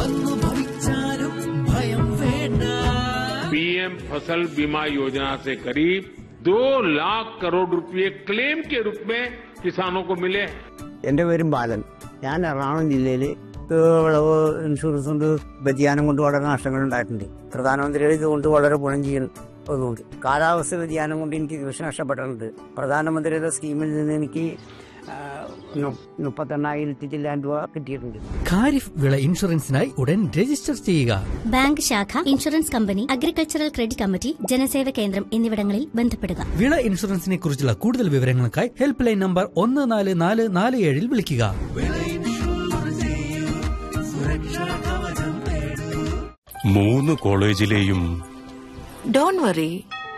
വന്നു ഭവിച്ചാലും ഭയം വേണ്ട पीएम फसल बीमा योजना से करीब दो लाख करोड़ रुपए क्लेम के रूप में किसानों को मिले हैं എന്റെ പേരും ബാലൻ ഞാൻ എറണാകുളം ജില്ലയിൽ വിളവ് ഇൻഷുറൻസ് കൊണ്ട് വ്യതിയാനം കൊണ്ട് വളരെ നഷ്ടങ്ങൾ ഉണ്ടായിട്ടുണ്ട് പ്രധാനമന്ത്രിയുടെ ഇതുകൊണ്ട് വളരെ ഗുണം ചെയ്യുന്നതുകൊണ്ട് കാലാവസ്ഥ വ്യതിയാനം കൊണ്ട് എനിക്ക് കൃഷി നഷ്ടപ്പെട്ടിട്ടുണ്ട് പ്രധാനമന്ത്രിയുടെ സ്കീമിൽ നിന്ന് എനിക്ക് ആ, നു- മുപ്പത്തെണ്ണായിരത്തി ചില്ലാൻ രൂപ കിട്ടിയിട്ടുണ്ട് ഖാരിഫ് വിള ഇൻഷുറൻസിനായി ഉടൻ രജിസ്റ്റർ ചെയ്യുക ബാങ്ക് ശാഖ insurance company agricultural credit committee ജനസേവ കേന്ദ്രം എന്നിവിടങ്ങളിൽ ബന്ധപ്പെടുക വിള ഇൻഷുറൻസിനെ കുറിച്ചുള്ള കൂടുതൽ വിവരങ്ങൾക്കായി ഹെൽപ്പ് ലൈൻ നമ്പർ ഒന്ന് നാല് നാല് നാല് ഏഴിൽ വിളിക്കുക വിള ഇൻഷൂർ ചെയ്യൂ സുരക്ഷാ കവചം നേടൂ മൂന്ന് കോളേജിലെയും ഡോണ്ട് വറി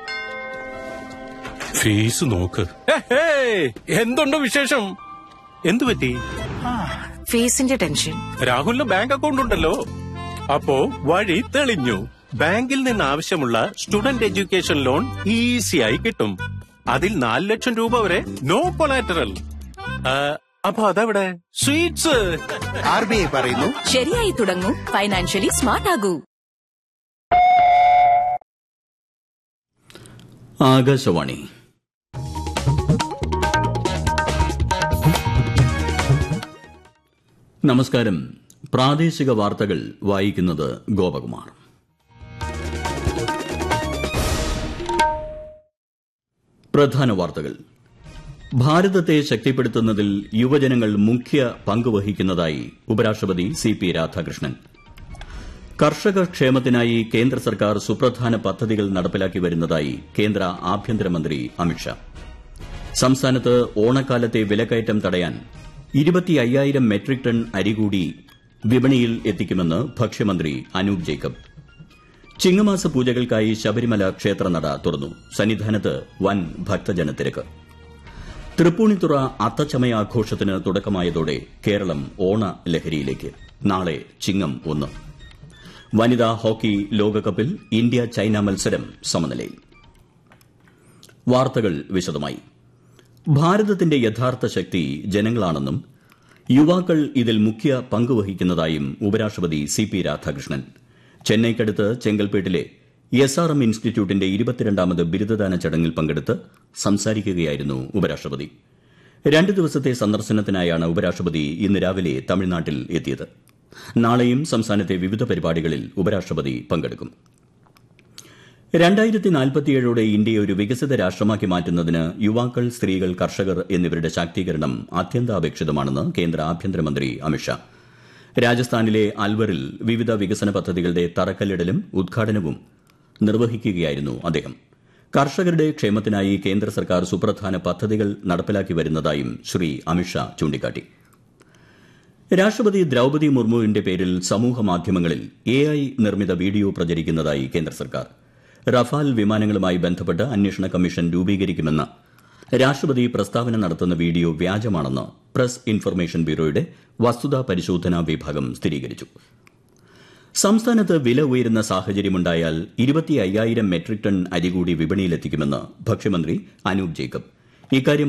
ഫീസ് നോക്ക് എന്തുണ്ട് വിശേഷം എന്തു പറ്റി ഫീസിന്റെ ടെൻഷൻ രാഹുലിന് ബാങ്ക് അക്കൗണ്ട് ഉണ്ടല്ലോ അപ്പോ വഴി തെളിഞ്ഞു ബാങ്കിൽ നിന്ന് ആവശ്യമുള്ള സ്റ്റുഡന്റ് എഡ്യൂക്കേഷൻ ലോൺ ഈസിയായി കിട്ടും അതിൽ നാല് ലക്ഷം രൂപ വരെ നോ കൊളാറ്ററൽ അപ്പൊ അതെവിടെ സ്വീറ്റ്സ് ആർ ബി ഐ പറയുന്നു ശരിയായി തുടങ്ങൂ ഫൈനാൻഷ്യലി സ്മാർട്ട് ആകൂ ആകാശവാണി നമസ്കാരം പ്രാദേശിക വാർത്തകൾ വായിക്കുന്നത് ഗോപകുമാർ പ്രധാന വാർത്തകൾ ഭാരതത്തെ ശക്തിപ്പെടുത്തുന്നതിൽ യുവജനങ്ങൾ മുഖ്യ പങ്കുവഹിക്കുന്നതായി ഉപരാഷ്ട്രപതി സി പി രാധാകൃഷ്ണൻ കർഷക ക്ഷേമത്തിനായി കേന്ദ്ര സർക്കാർ സുപ്രധാന പദ്ധതികൾ നടപ്പിലാക്കി വരുന്നതായി കേന്ദ്ര ആഭ്യന്തരമന്ത്രി അമിത്ഷാ സംസ്ഥാനത്ത് ഓണക്കാലത്തെ വിലക്കയറ്റം തടയാൻ ഇരുപത്തി അയ്യായിരം മെട്രിക് ടൺ അരി കൂടി വിപണിയിൽ എത്തിക്കുമെന്ന് ഭക്ഷ്യമന്ത്രി അനൂപ് ജേക്കബ് ചിങ്ങമാസ പൂജകൾക്കായി ശബരിമല ക്ഷേത്രനട തുറന്നു സന്നിധാനത്ത് വൻ ഭക്തജനത്തിരക്ക് തൃപ്പൂണിത്തുറ അത്തച്ചമയാഘോഷത്തിന് തുടക്കമായതോടെ കേരളം ഓണ ലഹരിയിലേക്ക് നാളെ ചിങ്ങം ഒന്ന് വനിതാ ഹോക്കി ലോകകപ്പിൽ ഇന്ത്യ ചൈന മത്സരം സമനിലയിൽ വാർത്തകൾ വിശദമായി ഭാരതത്തിന്റെ യഥാർത്ഥ ശക്തി ജനങ്ങളാണെന്നും യുവാക്കൾ ഇതിൽ മുഖ്യ പങ്കുവഹിക്കുന്നതായും ഉപരാഷ്ട്രപതി സി പി രാധാകൃഷ്ണൻ ചെന്നൈക്കടുത്ത് ചെങ്കൽപ്പേട്ടിലെ എസ് ആർ എം ഇൻസ്റ്റിറ്റ്യൂട്ടിന്റെ ഇരുപത്തിരണ്ടാമത് ബിരുദദാന ചടങ്ങിൽ പങ്കെടുത്ത് സംസാരിക്കുകയായിരുന്നു ഉപരാഷ്ട്രപതി രണ്ട് ദിവസത്തെ സന്ദർശനത്തിനായാണ് ഉപരാഷ്ട്രപതി ഇന്ന് രാവിലെ തമിഴ്നാട്ടിൽ എത്തിയത് നാളെയും സംസ്ഥാനത്തെ വിവിധ പരിപാടികളിൽ ഉപരാഷ്ട്രപതി പങ്കെടുക്കും രണ്ടായിരത്തി നാൽപ്പത്തിയേഴോടെ ഇന്ത്യയെ ഒരു വികസിത രാഷ്ട്രമാക്കി മാറ്റുന്നതിന് യുവാക്കൾ സ്ത്രീകൾ കർഷകർ എന്നിവരുടെ ശാക്തീകരണം അത്യന്താപേക്ഷിതമാണെന്ന് കേന്ദ്ര ആഭ്യന്തരമന്ത്രി അമിത്ഷാ രാജസ്ഥാനിലെ അൽവറിൽ വിവിധ വികസന പദ്ധതികളുടെ തറക്കല്ലിടലും ഉദ്ഘാടനവും നിർവഹിക്കുകയായിരുന്നു അദ്ദേഹം കർഷകരുടെ ക്ഷേമത്തിനായി കേന്ദ്ര സർക്കാർ സുപ്രധാന പദ്ധതികൾ നടപ്പിലാക്കി വരുന്നതായും ശ്രീ അമിത്ഷാ ചൂണ്ടിക്കാട്ടി രാഷ്ട്രപതി ദ്രൌപതി മുർമുവിന്റെ പേരിൽ സമൂഹ മാധ്യമങ്ങളിൽ എ ഐ നിർമ്മിത വീഡിയോ പ്രചരിക്കുന്നതായി കേന്ദ്ര സർക്കാർ റഫാൽ വിമാനങ്ങളുമായി ബന്ധപ്പെട്ട് അന്വേഷണ കമ്മീഷൻ രൂപീകരിക്കുമെന്ന് രാഷ്ട്രപതി പ്രസ്താവന നടത്തുന്ന വീഡിയോ വ്യാജമാണെന്ന് പ്രസ് ഇൻഫർമേഷൻ ബ്യൂറോയുടെ വസ്തുതാ പരിശോധനാ വിഭാഗം സ്ഥിരീകരിച്ചു സംസ്ഥാനത്ത് വില ഉയരുന്ന സാഹചര്യമുണ്ടായാൽ ഇരുപത്തി അയ്യായിരം മെട്രിക് ടൺ അരി കൂടി വിപണിയിലെത്തിക്കുമെന്ന് ഭക്ഷ്യമന്ത്രി അനൂപ് ജേക്കബ് ഇക്കാര്യം